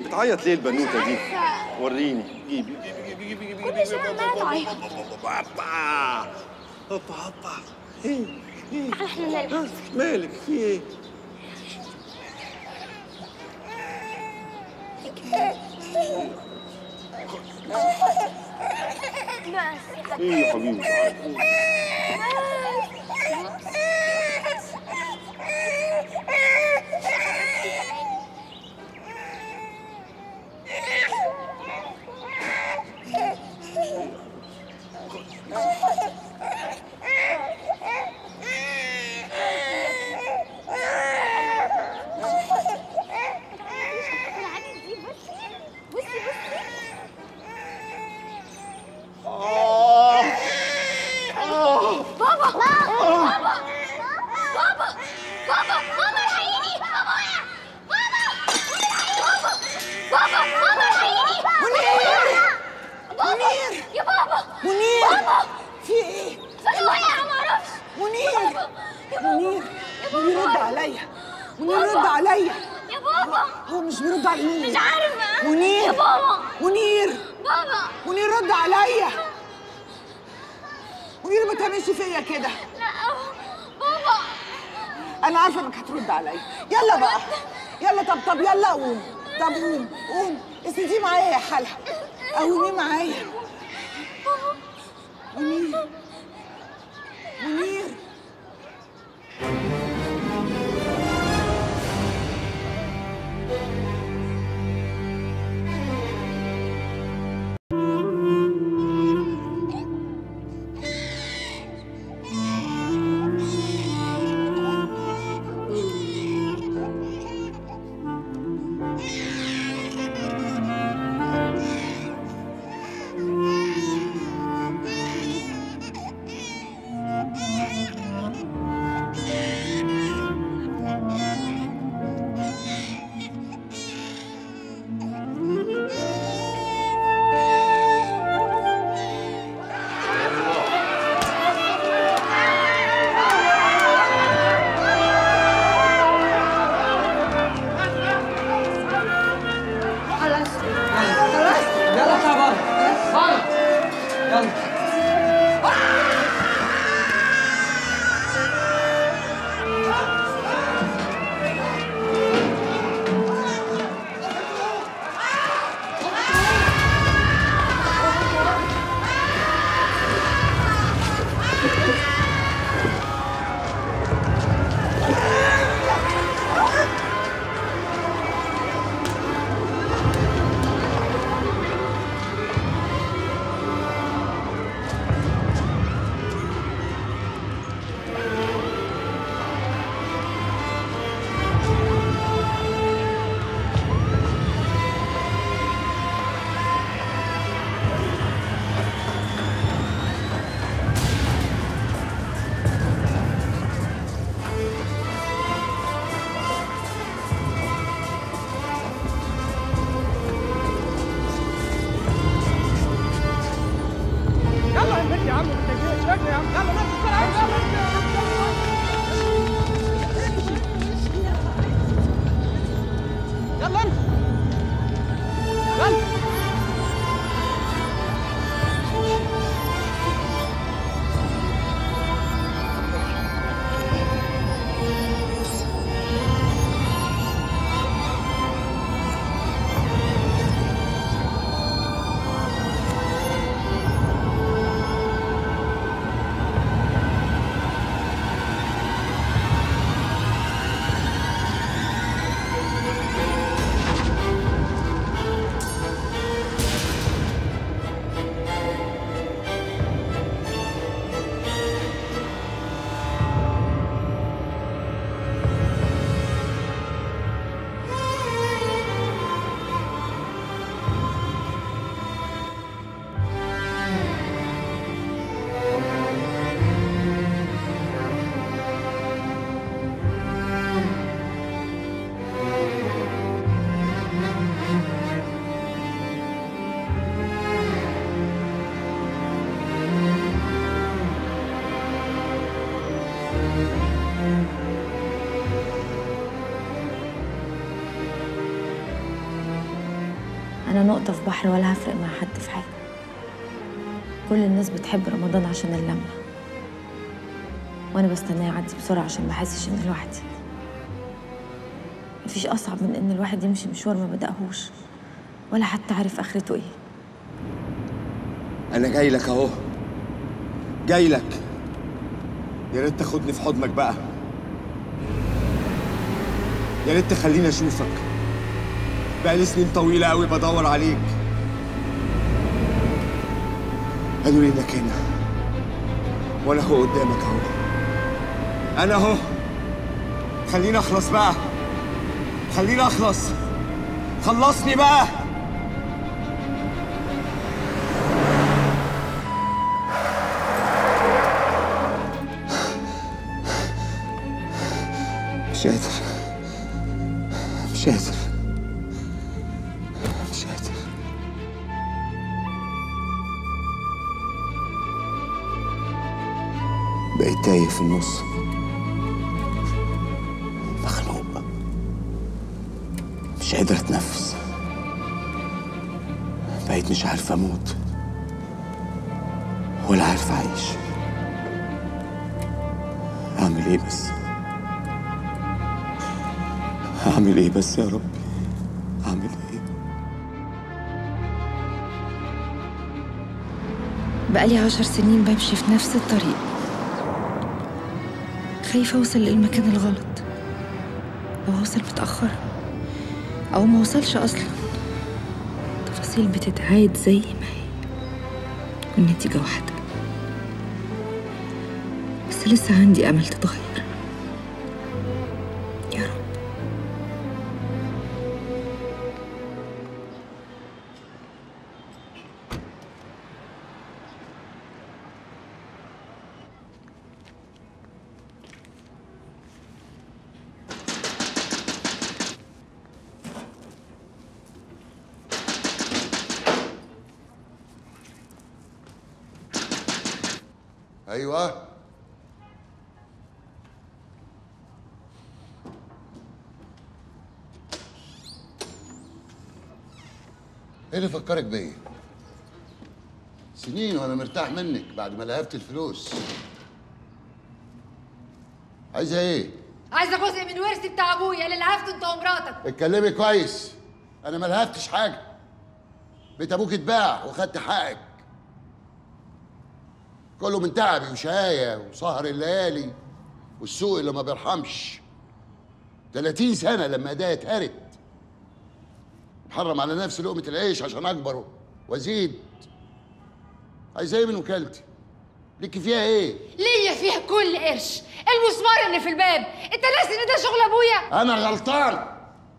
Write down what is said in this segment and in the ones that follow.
بتعيط ليه البنوته دي عارفة. وريني جيبي جيبي جيبي جيبي جيبي كل شوية عمالة تعيط. هوبا هوبا هوبا ايه ايه تعالى احنا نلعب مالك في ايه بس ايه يا حبيبي تعالى. العادي دي بصي بصي بصي آه. آه. بابا بابا بابا بابا بابا بابا الحقيني ابويا بابا بابا بابا الحقيني منير بابا يا بابا منير بابا في ايه؟ فجأة وقع معرفش منير يا بابا منير منير رد عليا منير رد عليا يا بابا هو مش بيرد على مش مين عارفة منير. يا بابا منير بابا منير رد عليا منير ما تعملش فيا كده لا بابا انا عارفه انك هترد عليا يلا بقى يلا طب طب يلا قوم طب قوم قوم اسندي معايا يا حلا قومي معايا منير منير خلاص خلاص يلا اطلع بره بره يلا يلا يا بنت يا عم ما تجيش شكلي يا عم يلا نط بسرعه يلا يلا انت يلا نقطة في بحر ولا هفرق مع حد في حاجة كل الناس بتحب رمضان عشان اللمة وأنا بستناه يعدي بسرعة عشان ما أحسش إني لوحدي مفيش أصعب من إن الواحد يمشي مشوار ما بدأهوش ولا حتى عارف آخرته إيه انا جاي لك اهو جاي لك يا ريت تاخدني في حضنك بقى يا ريت تخليني اشوفك بقالي سنين طويله قوي بدور عليك قالوا لي انك هنا وانا هو قدامك اهو انا اهو خليني اخلص بقى خليني اخلص خلصني بقى مش قادر مش قادر مش قادر بقيت تايه في النص مخنوق مش قادر اتنفس بقيت مش عارف اموت ولا عارف اعيش اعمل ايه بس اعمل ايه بس يا ربي اعمل ايه بقالي عشر سنين بمشي في نفس الطريق خايفة أوصل للمكان الغلط أو أوصل متأخرة أو ما أوصلش أصلا تفاصيل بتتعاد زي ما هي والنتيجة واحدة بس لسه عندي أمل تتغير يا رب ايوه ايه اللي فكرك بيا سنين وانا مرتاح منك بعد ما لهفت الفلوس عايزه ايه عايزه جزء من ورثي بتاع ابويا اللي لهفته انت ومراتك اتكلمي كويس انا ما لهفتش حاجه بيت ابوك اتباع وخدت حقك كله من تعبي وشقاية وسهر الليالي والسوق اللي ما بيرحمش 30 سنة لما ايديا اتهرت محرم على نفسي لقمة العيش عشان أكبر وأزيد عايزة إيه من وكالتي؟ ليكي فيها إيه؟ ليا فيها كل قرش المسمار اللي في الباب انت ناسي ان ده شغل ابويا أنا غلطان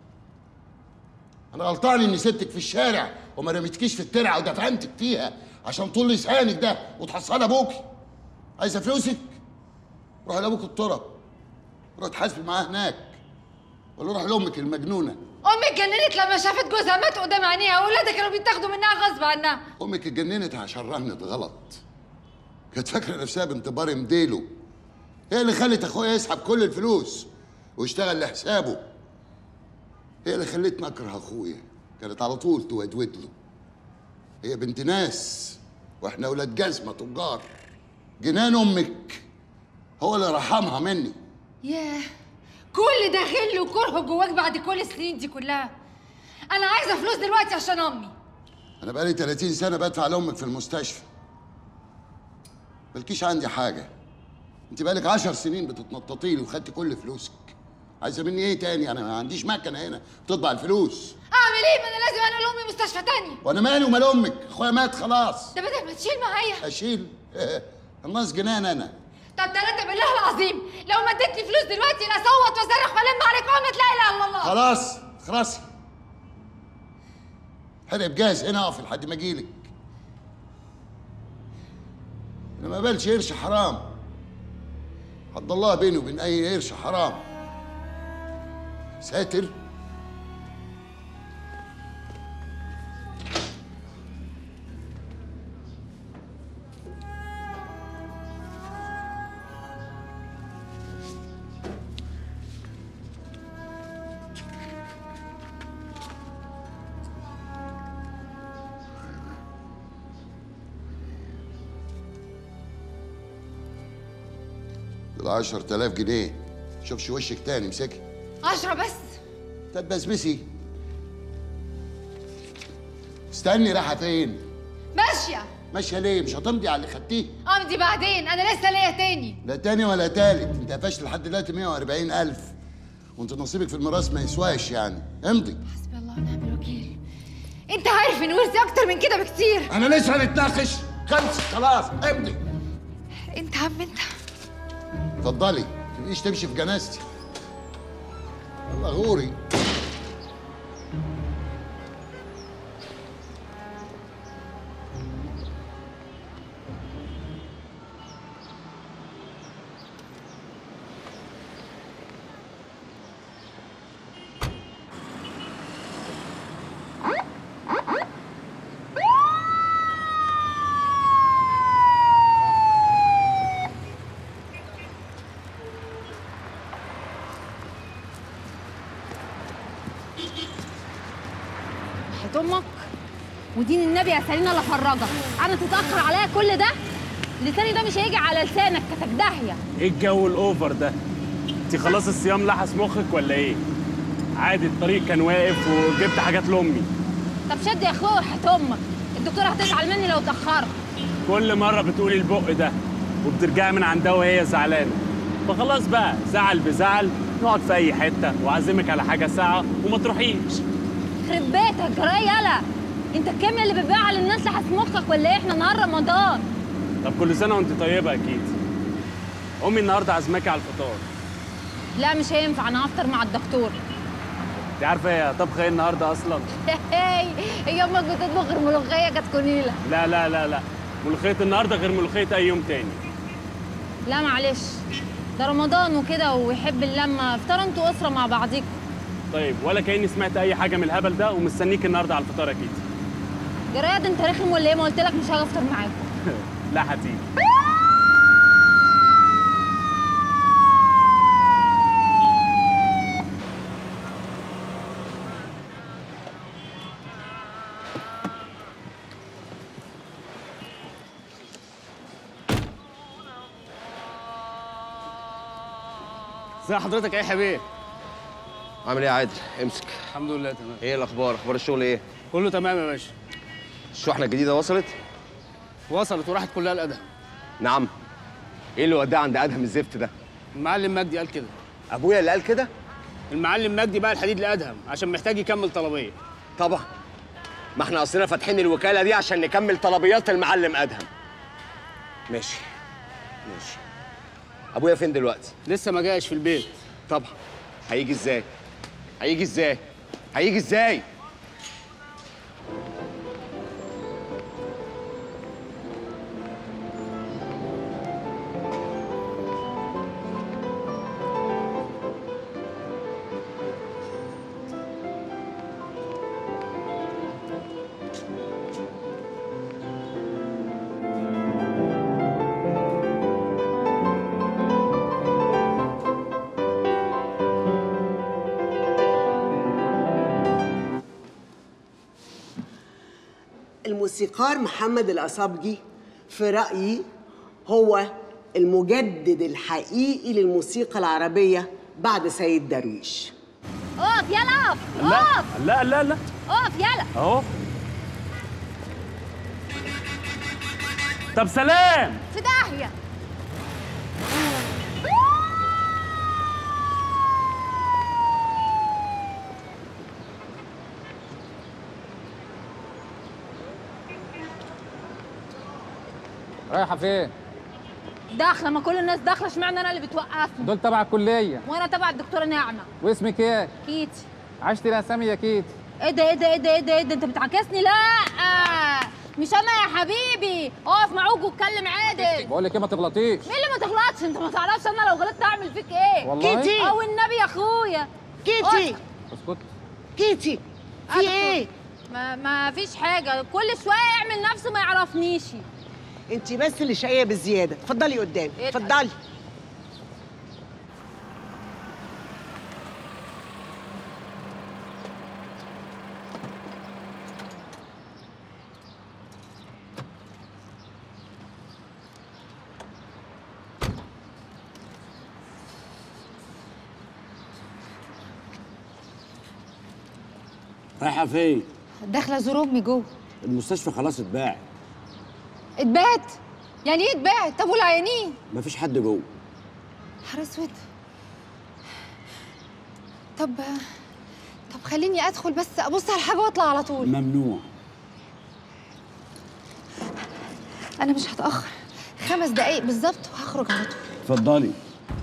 أنا غلطان إني سبتك في الشارع وما رميتكيش في الترعة ودفنتك فيها عشان طول لسانك ده وتحصل أبوكي عايزة فلوسك؟ روحي لأبوك التراب روحي تحاسبي معاه هناك ولا روحي لأمك المجنونة امي اتجننت لما شافت جوزها مات قدام عينيها واولادها كانوا بيتاخدوا منها غصب عنها امك اتجننت عشان رهنت غلط كانت فاكره نفسها بنت بار مديله هي اللي خلت اخويا يسحب كل الفلوس ويشتغل لحسابه هي اللي خلتني اكره اخويا كانت على طول تودود له هي بنت ناس واحنا ولاد جزمه تجار جنان امك هو اللي رحمها مني ياه كل ده غل وكره جواك بعد كل السنين دي كلها انا عايزه فلوس دلوقتي عشان امي انا بقالي 30 سنه بدفع لامك في المستشفى مالكيش عندي حاجه انت بقالك 10 سنين بتتنططي لي وخدتي كل فلوسك عايزه مني ايه تاني انا ما عنديش مكنه هنا بتطبع الفلوس اعمل ايه ما انا لازم انقل امي مستشفى تاني وانا مالي ومال امك اخويا مات خلاص ده بدل ما تشيل معايا اشيل الناس جنان انا طب ثلاثة بالله العظيم لو ما اديتني فلوس دلوقتي لا اصوت واصرخ والم عليك عملة لا اله الا الله خلاص خلاص حرق جاهز هنا اقف لحد ما اجيلك انا ما بالش قرش حرام حد الله بيني وبين اي قرش حرام ساتر ال 10000 جنيه شوفش وشك تاني امسكي عشرة بس تتبسبسي استني رايحه فين ماشية ماشيه ليه مش هتمضي على اللي خدتيه امضي بعدين انا لسه ليا تاني لا تاني ولا تالت انت قفشت لحد دلوقتي 140000 وانت نصيبك في الميراث ما يسواش يعني امضي حسبي الله ونعم الوكيل انت عارف ان ورثي اكتر من كده بكتير انا لسه هنتناقش خلص خلاص امضي انت عم انت اتفضلي ما تبقيش تمشي في جنازتي يلا غوري حياة امك ودين النبي يا سالينا اللي فرجك انا تتاخر عليا كل ده لساني ده مش هيجي على لسانك كتك داهيه ايه الجو الاوفر ده انت خلاص الصيام لحس مخك ولا ايه عادي الطريق كان واقف وجبت حاجات لامي طب شد يا اخويا وحياة امك الدكتوره هتزعل مني لو اتاخرت كل مره بتقولي البق ده وبترجعي من عندها وهي زعلانه فخلاص بقى زعل بزعل نقعد في اي حته واعزمك على حاجه ساعه وما تروحيش يخرب بيتك جراي يلا انت الكيمياء اللي بتبيعها للناس لحس مخك ولا ايه احنا نهار رمضان طب كل سنه وانت طيبه اكيد امي النهارده عازماكي على الفطار لا مش هينفع انا هفطر مع الدكتور انت عارفه هي طبخه ايه النهارده اصلا هي امك بتطبخ غير ملوخيه كانت كونيله لا لا لا لا ملوخيه النهارده غير ملوخيه اي يوم تاني لا معلش ده رمضان وكده ويحب اللمه افطروا انتوا اسره مع بعضيكم طيب ولا كاني سمعت اي حاجه من الهبل ده ومستنيك النهارده على الفطار اكيد جرايد انت رخم ولا ايه ما قلت لك مش هاجي افطر معاكم لا هتيجي ازي حضرتك ايه يا حبيبي عامل ايه يا عادل امسك الحمد لله تمام ايه الاخبار اخبار الشغل ايه كله تمام يا باشا الشحنه الجديده وصلت وصلت وراحت كلها الادهم نعم ايه اللي وداها عند ادهم الزفت ده المعلم مجدي قال كده ابويا اللي قال كده المعلم مجدي بقى الحديد لادهم عشان محتاج يكمل طلبيه طبعا ما احنا اصلنا فاتحين الوكاله دي عشان نكمل طلبيات المعلم ادهم ماشي ماشي ابويا فين دلوقتي لسه ما جاش في البيت طبعا هيجي ازاي هيجي ازاي هيجي ازاي الموسيقار محمد الأصابجي في رأيي هو المجدد الحقيقي للموسيقى العربية بعد سيد درويش اقف يلا اقف لا اقف لا لا لا اقف يلا اهو طب سلام في داهيه رايحه فين داخله ما كل الناس داخله اشمعنى انا اللي بتوقفني دول تبع الكليه وانا تبع الدكتوره نعمه واسمك ايه كيتي عشتي الاسامي يا كيت ايه ده ايه ده ايه ده ايه ده ايه ده انت بتعكسني لا مش انا يا حبيبي اقف معوج واتكلم عادل بقول لك ايه ما تغلطيش مين اللي ما تغلطش انت ما تعرفش انا لو غلطت اعمل فيك ايه والله؟ كيتي. او النبي يا اخويا كيتي اسكت كيتي في ايه ما ما فيش حاجه كل شويه يعمل نفسه ما يعرفنيش انت بس اللي شقيه بالزياده اتفضلي قدامي إيه ده؟ اتفضلي رايحه فين داخله ازور امي جوه المستشفى خلاص اتباع اتبات يعني ايه اتباعت طب والعيانين مفيش حد جوه نهار اسود طب طب خليني ادخل بس ابص على حاجه واطلع على طول ممنوع انا مش هتاخر خمس دقايق بالظبط وهخرج على طول اتفضلي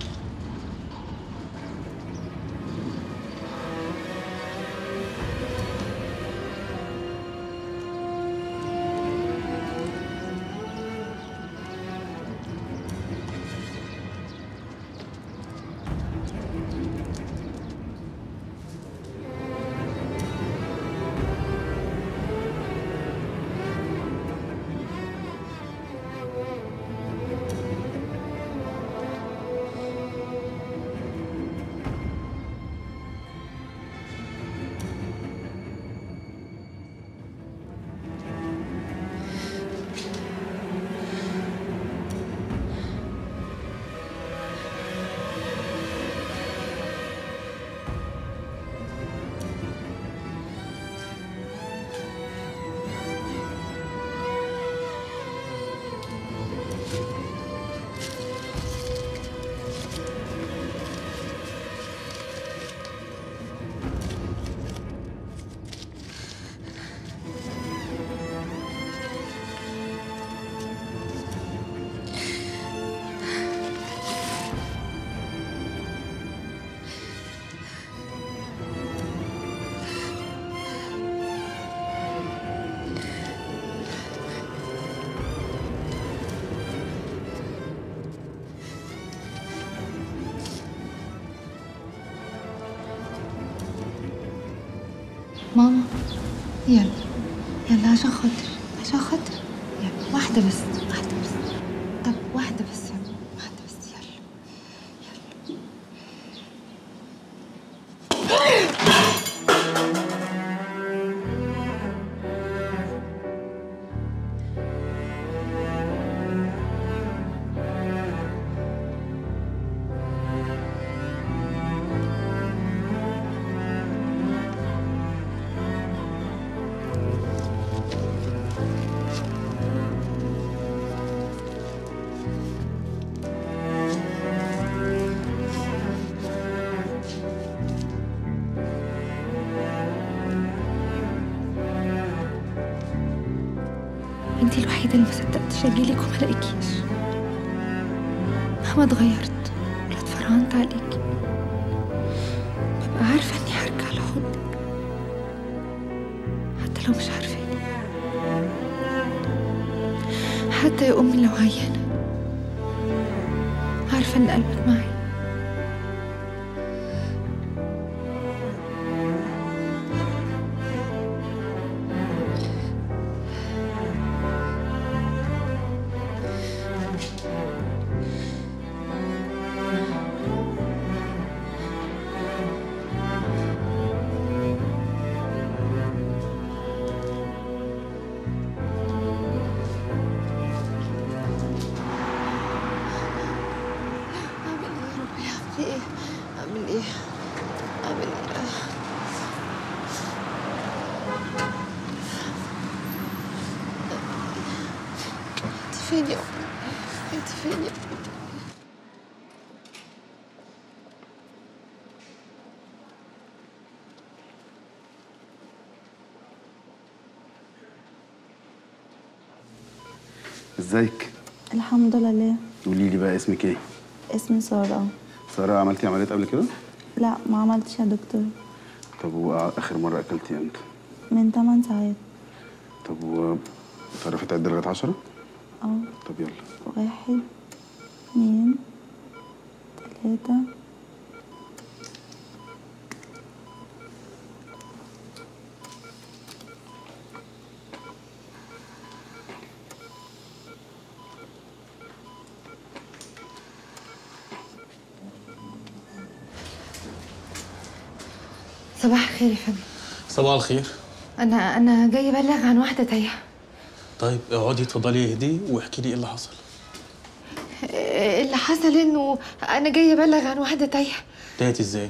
ماما يلا يلا عشان خاطر عشان خاطر يلا واحدة بس واحدة بس طب واحدة بس يلا واحدة بس يلا انتي الوحيدة اللي ما صدقتش اجيلك وما الاقيكيش مهما اتغيرت ولا اتفرعنت عليكي ببقى عارفة اني هرجع لحضنك حتى لو مش عارفاني حتى يا امي لو عيانة عارفة ان قلبك معايا اعمل ايه اعمل ايه اعمل ايه انت فين يا امي انت فين يا امي ازيك الحمد لله قولي لي بقى اسمك ايه اسمي سارة ساره عملتي عمليات قبل كده لا ما عملتش يا دكتور طب واخر مره اكلتي امتى من 8 ساعات طب و تعرفي تعدي لغايه 10 اه طب يلا واحد اتنين تلاتة صباح الخير يا فندم صباح الخير انا انا جاي ابلغ عن واحده تايهه طيب اقعدي اتفضلي اهدي واحكي لي ايه اللي حصل اللي حصل انه انا جاي ابلغ عن واحده تايهه تاهت ازاي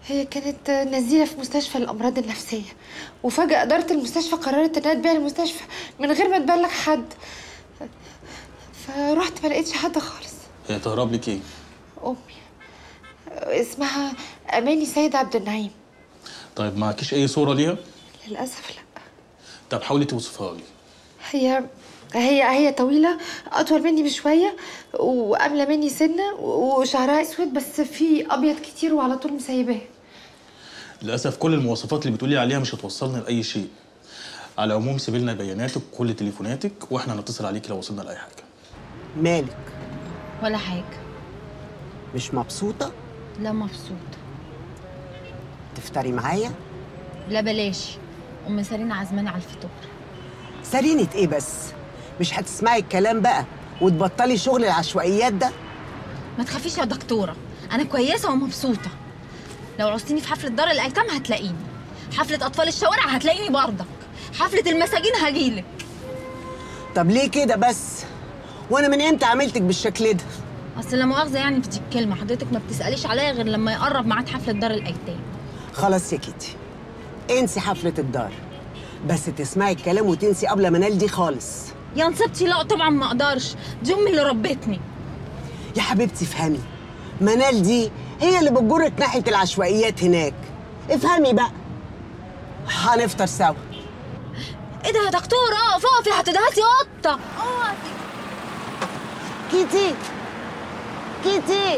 هي كانت نزيلة في مستشفى الأمراض النفسية وفجأة إدارة المستشفى قررت إنها تبيع المستشفى من غير ما تبلغ حد فرحت ما لقيتش حد خالص هي تهرب لك ايه؟ أمي اسمها أماني سيد عبد النعيم طيب معكيش اي صوره ليها؟ للأسف لا طب حاولي توصفها لي هي هي هي طويلة أطول مني بشوية وأملى مني سنة وشعرها أسود بس في أبيض كتير وعلى طول مسيباه للاسف كل المواصفات اللي بتقولي عليها مش هتوصلنا لاي شيء على العموم سيبي لنا بياناتك وكل تليفوناتك واحنا هنتصل عليكي لو وصلنا لاي حاجه مالك ولا حاجة مش مبسوطة لا مبسوطة تفطري معايا لا بلاش أم سارين عزماني على الفطور سرينة ايه بس مش هتسمعي الكلام بقى وتبطلي شغل العشوائيات ده ما تخافيش يا دكتورة أنا كويسة ومبسوطة لو عوزتيني في حفلة دار الأيتام هتلاقيني حفلة أطفال الشوارع هتلاقيني برضك حفلة المساجين هجيلك طب ليه كده بس وانا من امتى عملتك بالشكل ده أصل لا مؤاخذة يعني في دي الكلمة حضرتك ما بتسأليش عليا غير لما يقرب ميعاد حفلة دار الأيتام خلاص يا كيتي انسي حفلة الدار بس تسمعي الكلام وتنسي قبل منال دي خالص يا نصيبتي لا طبعا ما أقدرش دي أمي اللي ربتني يا حبيبتي افهمي منال دي هي اللي بتجرك ناحية العشوائيات هناك افهمي بقى هنفطر سوا إيه ده يا دكتورة اقف اقفي هتدهسي قطة اقفي كيتي كيتي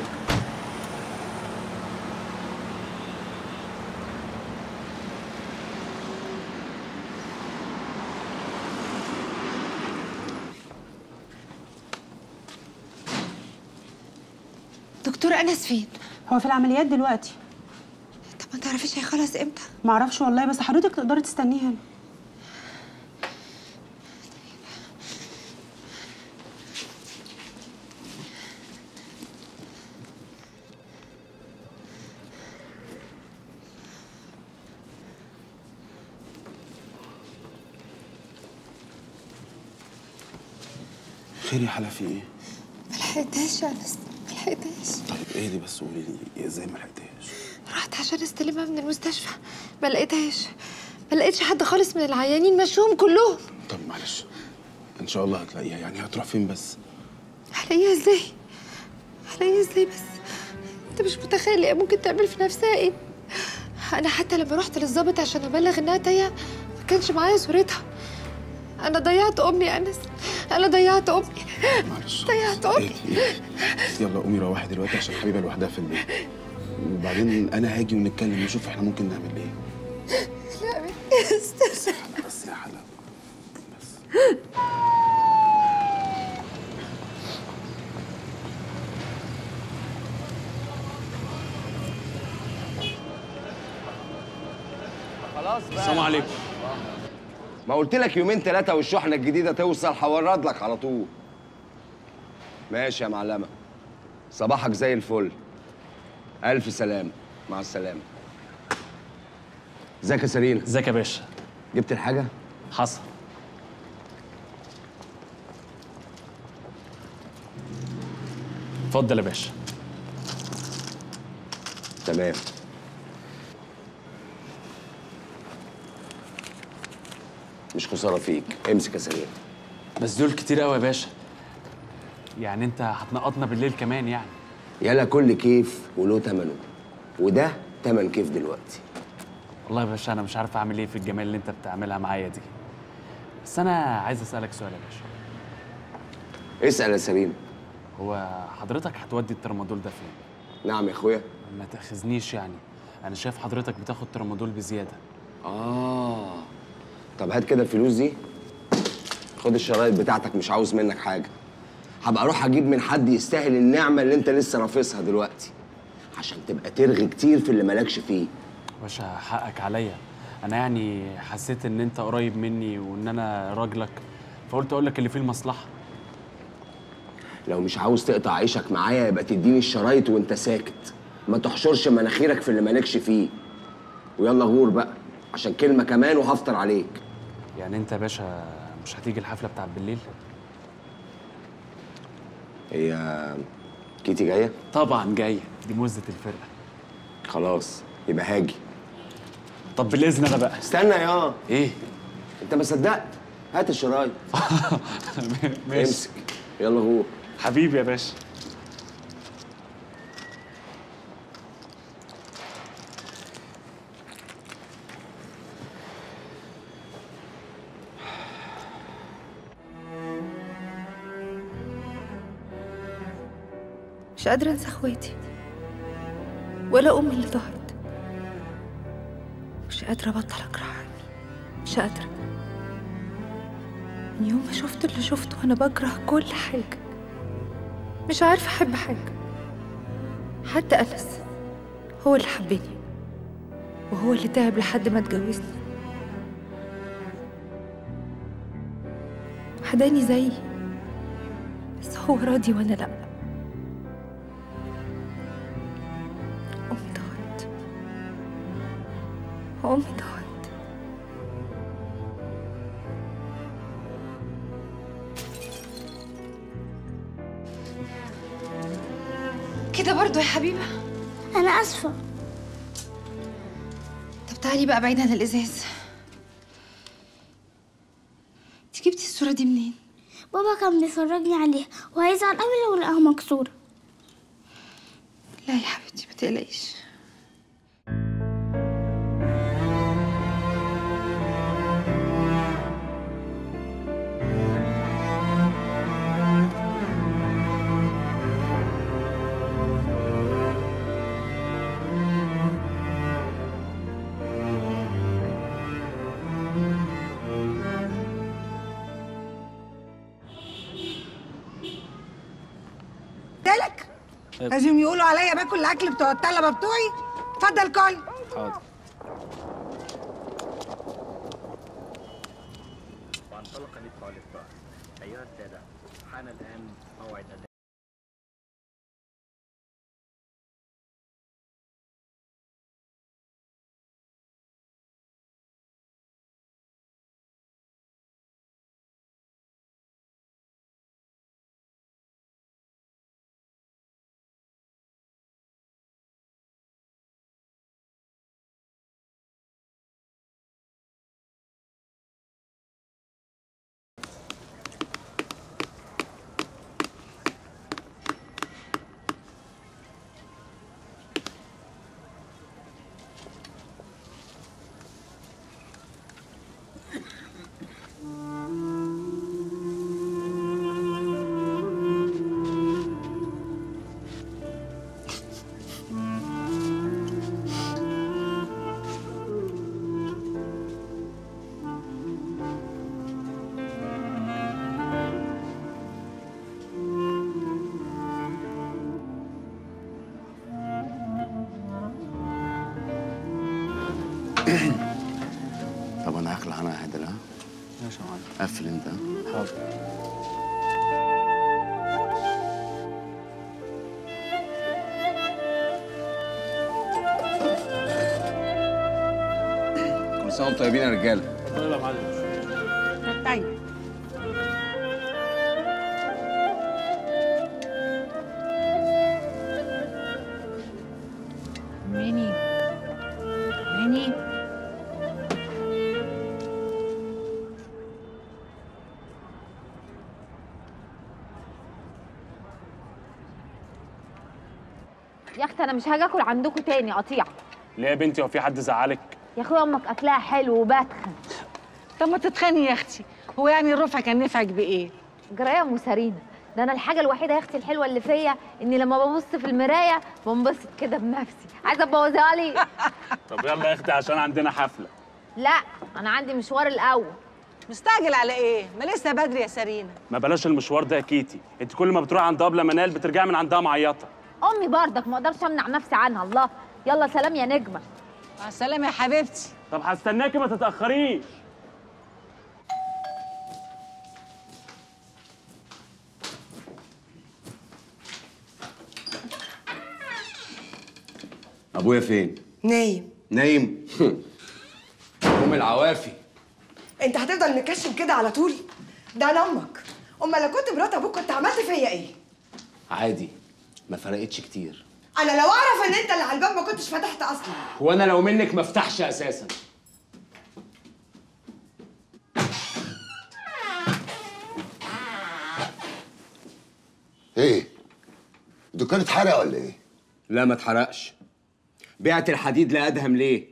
دكتور أنس فين؟ هو في العمليات دلوقتي طب ما تعرفيش هيخلص امتى؟ معرفش والله بس حضرتك تقدري تستنيه هنا خير يا حلا في ايه؟ ما لحقتهاش يا أنس ما لحقتهاش طيب ايه دي بس قولي لي ازاي ما لحقتهاش؟ رحت عشان استلمها من المستشفى ما لقيتهاش ما لقيتش حد خالص من العيانين مشوهم كلهم طب معلش ان شاء الله هتلاقيها يعني هتروح فين بس؟ هلاقيها ازاي؟ هلاقيها ازاي بس؟ انت مش متخيل ايه ممكن تعمل في نفسها ايه؟ انا حتى لما رحت للظابط عشان ابلغ انها تايهه ما كانش معايا صورتها انا ضيعت امي يا انس انا ضيعت امي معلش ضيعت امي اهدي اهدي. يلا قومي روحي دلوقتي عشان حبيبه لوحدها في البيت وبعدين انا هاجي ونتكلم نشوف احنا ممكن نعمل ايه لا استنى بس يا حلا خلاص بقى السلام عليكم ما قلت لك يومين ثلاثة والشحنة الجديدة توصل هورد لك على طول ماشي يا معلمة صباحك زي الفل ألف سلامة مع السلامة ازيك يا سرينا ازيك يا باشا جبت الحاجة؟ حصل اتفضل يا باشا تمام مش خسارة فيك امسك يا سرينا بس دول كتير قوي يا باشا يعني انت هتنقطنا بالليل كمان يعني يلا كل كيف وله تمنه وده تمن كيف دلوقتي والله يا باشا انا مش عارف اعمل ايه في الجمال اللي انت بتعملها معايا دي بس انا عايز اسالك سؤال يا باشا اسأل يا سرينا هو حضرتك هتودي الترامادول ده فين نعم يا اخويا ما تاخذنيش يعني انا شايف حضرتك بتاخد ترامادول بزياده اه طب هات كده الفلوس دي خد الشرايط بتاعتك مش عاوز منك حاجة هبقى اروح اجيب من حد يستاهل النعمة اللي انت لسه رافسها دلوقتي عشان تبقى ترغي كتير في اللي مالكش فيه باشا حقك عليا انا يعني حسيت ان انت قريب مني وان انا راجلك فقلت اقول لك اللي فيه المصلحه لو مش عاوز تقطع عيشك معايا يبقى تديني الشرايط وانت ساكت ما تحشرش مناخيرك في اللي مالكش فيه ويلا غور بقى عشان كلمة كمان وهفطر عليك يعني انت يا باشا مش هتيجي الحفله بتاعت بالليل هي كيتي جاية؟ طبعا جايه دي مزه الفرقه خلاص يبقى هاجي طب بالاذن انا بقى استنى يا ايه انت ما صدقت هات الشرايط ماشي امسك يلا هو حبيبي يا باشا مش قادرة أنسى إخواتي ولا أمي اللي ضاعت مش قادرة أبطل أكره عني مش قادرة من يوم ما شفت اللي شفته وأنا بكره كل حاجة مش عارفة أحب حاجة حتى أنس هو اللي حبني وهو اللي تعب لحد ما اتجوزني وحداني زيي بس هو راضي وأنا لأ أمي ضاعت أمي ضاعت كده برضو يا حبيبة أنا آسفة طب تعالي بقى بعيد عن الإزاز انت جبتي الصورة دي منين؟ بابا كان بيفرجني عليها وهيزعل قوي لو لقاها مكسورة لا يا حبيبتي ما تقلقيش بالك لازم يقولوا عليا باكل الاكل بتوع الطلبه بتوعي اتفضل كل حاضر وانطلق للطالب أيها السادة حان الآن موعد طب انا هخلع انا عادل ها ماشي يا معلم قفل انت حاضر كل سنه وانتم طيبين يا رجاله اتفضل يا معلم طيب ماني ماني يا اختي انا مش هاجي اكل عندكم تاني قطيع ليه يا بنتي هو في حد زعلك يا اخويا امك اكلها حلو وبتخن طب ما تتخاني يا اختي هو يعني الرفع كان نفعك بايه جرايه ام سارينا ده انا الحاجه الوحيده يا اختي الحلوه اللي فيا اني لما ببص في المرايه بنبسط كده بنفسي عايزه تبوظيها لي طب يلا يا اختي عشان عندنا حفله لا انا عندي مشوار الاول مستعجل على ايه ما لسه بدري يا سارينا ما بلاش المشوار ده يا كيتي انت كل ما بتروح عند ابله منال بترجعي من عندها معيطه امي برضك ما اقدرش امنع نفسي عنها الله يلا سلام يا نجمه مع السلامه يا حبيبتي طب هستناكي ما تتاخريش ابويا فين نايم نايم ام العوافي انت هتفضل مكشم كده على طول ده انا امك امال لو كنت مرات ابوك كنت عملت فيا ايه عادي ما فرقتش كتير انا لو اعرف ان انت اللي على الباب ما كنتش فتحت اصلا وانا لو منك ما افتحش اساسا ايه الدكان اتحرق ولا ايه لا ما اتحرقش بعت الحديد لادهم ليه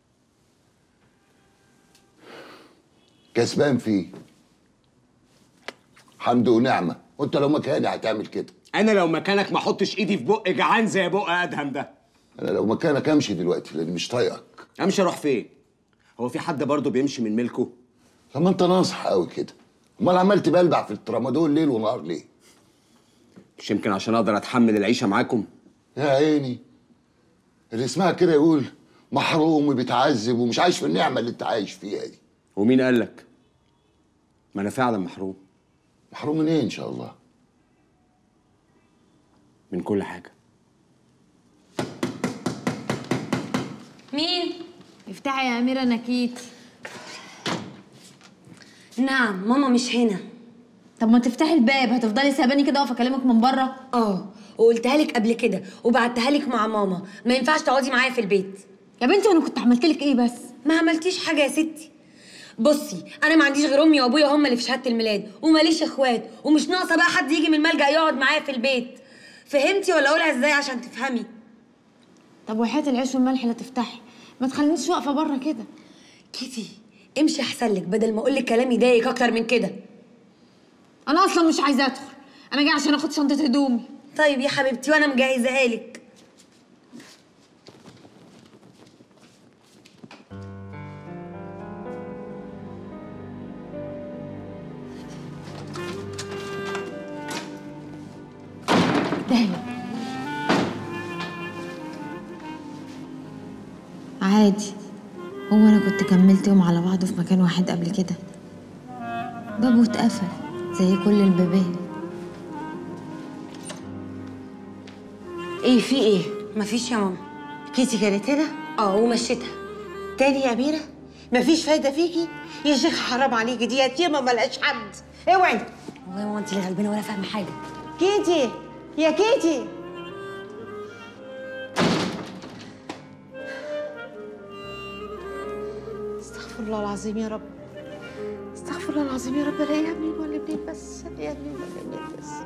كسبان فيه حمد ونعمه وانت لو مكاني هتعمل كده انا لو مكانك ما احطش ايدي في بق جعان زي بق ادهم ده انا لو مكانك امشي دلوقتي لاني مش طايقك امشي اروح فين هو في حد برضه بيمشي من ملكه طب ما انت ناصح قوي كده امال عمال تبلبع في الترامادول ليل ونهار ليه مش يمكن عشان اقدر اتحمل العيشه معاكم يا عيني اللي اسمها كده يقول محروم وبيتعذب ومش عايش في النعمه اللي انت عايش فيها دي ومين قال لك ما انا فعلا محروم محروم من ايه ان شاء الله من كل حاجه مين؟ افتحي يا أميرة نكيت نعم ماما مش هنا طب ما تفتحي الباب هتفضلي سايباني كده واقفة أكلمك من بره اه وقلتها لك قبل كده وبعتها لك مع ماما ما ينفعش تقعدي معايا في البيت يا بنتي وانا كنت عملت لك ايه بس ما عملتيش حاجه يا ستي بصي انا ما عنديش غير امي وابويا هم اللي في شهاده الميلاد وماليش اخوات ومش ناقصه بقى حد يجي من الملجأ يقعد معايا في البيت فهمتي ولا اقولها ازاي عشان تفهمي طب وحياة العيش والملح لا تفتحي ما تخلينيش واقفة بره كده كيتي امشي احسن لك بدل ما اقول لك كلام يضايقك اكتر من كده انا اصلا مش عايزة ادخل انا جاي عشان اخد شنطة هدومي طيب يا حبيبتي وانا مجهزاها لك دايما عادي هو انا كنت كملت يوم على بعضه في مكان واحد قبل كده بابه اتقفل زي كل البيبان ايه في ايه مفيش يا ماما كيتي كانت هنا اه ومشيتها تاني يا أميرة مفيش فايدة فيكي يا شيخ حرام عليكي دي يتيمة ملهاش حد اوعي والله يا ماما انت اللي غلبانه ولا فاهمه حاجه كيتي يا كيتي استغفر الله العظيم يا رب استغفر الله العظيم يا رب الاقيها منين ولا منين بس الاقيها منين ولا منين بس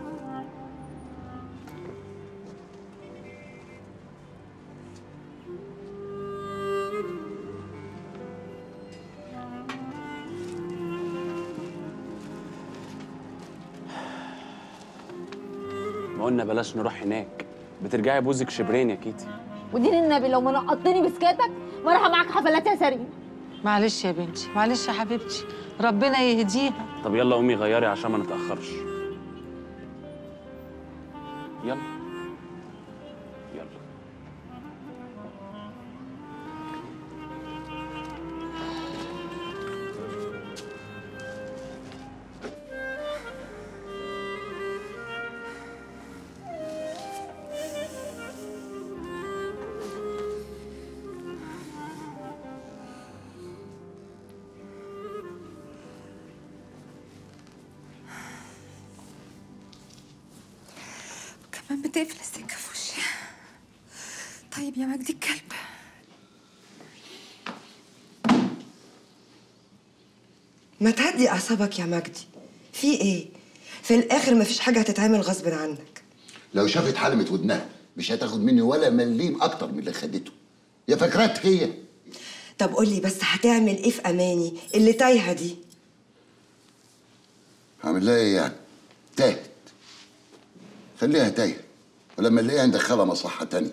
ما قلنا بلاش نروح هناك بترجعي بوزك شبرين يا كيتي ودين النبي لو ما نقضتني بسكاتك ما راح معاك حفلات يا سريم معلش يا بنتي معلش يا حبيبتي ربنا يهديها طب يلا قومي غيري عشان ما نتأخرش يلا يلا كمان بتقفل السكة في وشي طيب يا مجدي الكلب ما تهدي اعصابك يا مجدي في ايه في الاخر مفيش حاجه هتتعمل غصب عنك لو شافت حلمة ودنها مش هتاخد مني ولا مليم اكتر من اللي خدته يا فكرت هي طب قولي بس هتعمل ايه في اماني اللي تايهه دي هعمل لها ايه يعني تاهت خليها تايهه ولما نلاقيها ندخلها مصحه تانية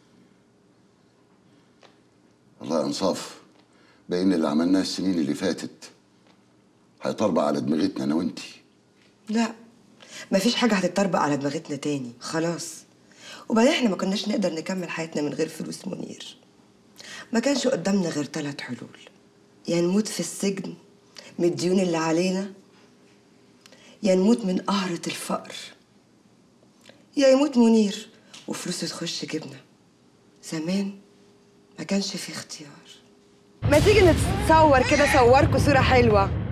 والله انصاف باين اللي عملناه السنين اللي فاتت هيطربع على دماغتنا انا وانتي لا مفيش حاجه هتتطربق على دماغتنا تاني خلاص وبعدين احنا ما كناش نقدر نكمل حياتنا من غير فلوس منير ما كانش قدامنا غير ثلاث حلول يا نموت في السجن من الديون اللي علينا يا نموت من قهرة الفقر يا يموت منير وفلوسه تخش جبنا زمان ما كانش في اختيار ما تيجي نتصور كده صوركوا صورة حلوة